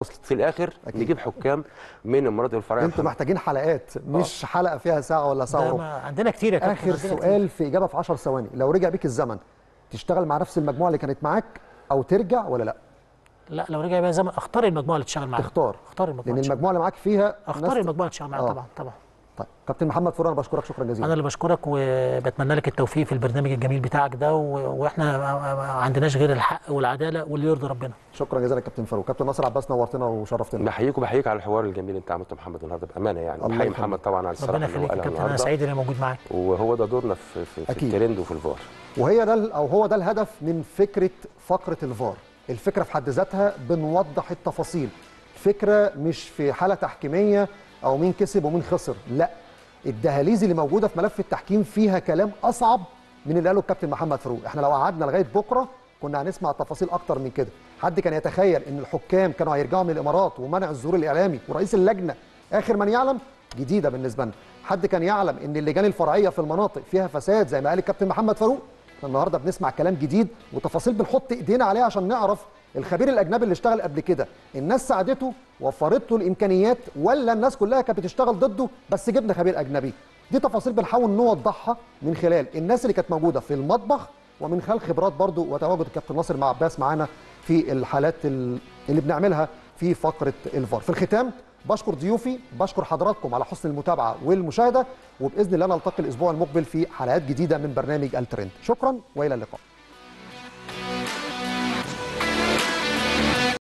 في الاخر أكيد. نجيب حكام من المناطق الفرعيه انتوا محتاجين حلقات مش حلقه فيها ساعه ولا ساعه ده وربع ما عندنا كتير يا كابتن اخر عندنا كتير. سؤال في اجابه في 10 ثواني لو رجع بيك الزمن تشتغل مع نفس المجموعه اللي كانت معاك او ترجع ولا لا لا لو رجع بقى زمن اختار المجموعه اللي تشتغل معاها تختار اختار المجموعه لان اللي تشتغل. المجموعه اللي معاك فيها اختار ناس- المجموعه اللي تشتغل معاها آه. طبعا طبعا طيب كابتن محمد فوران انا بشكرك شكرا جزيلا انا اللي بشكرك وبتمنى لك التوفيق في البرنامج الجميل بتاعك ده و... واحنا ما ما عندناش غير الحق والعداله واللي يرضي ربنا شكرا جزيلا كابتن فاروق كابتن ناصر عباس نورتنا وشرفتنا بحييك وبحييك على الحوار الجميل اللي انت عملته محمد النهارده بامانه يعني الله بحيي يخليك. محمد طبعا على الصراحه ربنا اللي هو يخليك يا قالها كابتن انا النهارده سعيد اني موجود معاك وهو ده دورنا في, في, في أكيد. الترند وفي الفار وهي ده ال- او هو ده الهدف من فكره فقره الفار الفكره في حد ذاتها بنوضح التفاصيل فكره مش في حاله تحكيميه او مين كسب ومين خسر لا الدهاليز اللي موجوده في ملف التحكيم فيها كلام اصعب من اللي قاله الكابتن محمد فاروق احنا لو قعدنا لغايه بكره كنا هنسمع تفاصيل اكتر من كده حد كان يتخيل ان الحكام كانوا هيرجعوا من الامارات ومنع الظهور الاعلامي ورئيس اللجنه اخر من يعلم جديده بالنسبه لنا حد كان يعلم ان اللجان الفرعيه في المناطق فيها فساد زي ما قال الكابتن محمد فاروق احنا النهارده بنسمع كلام جديد وتفاصيل بنحط ايدينا عليها عشان نعرف الخبير الاجنبي اللي اشتغل قبل كده الناس ساعدته وفرت له الامكانيات ولا الناس كلها كانت بتشتغل ضده بس جبنا خبير اجنبي دي تفاصيل بنحاول نوضحها من خلال الناس اللي كانت موجوده في المطبخ ومن خلال خبرات برضو وتواجد الكابتن ناصر مع عباس معانا في الحالات ال- اللي بنعملها في فقره الفار في الختام بشكر ضيوفي بشكر حضراتكم على حسن المتابعه والمشاهده وباذن الله نلتقي الاسبوع المقبل في حلقات جديده من برنامج الترند شكرا والى اللقاء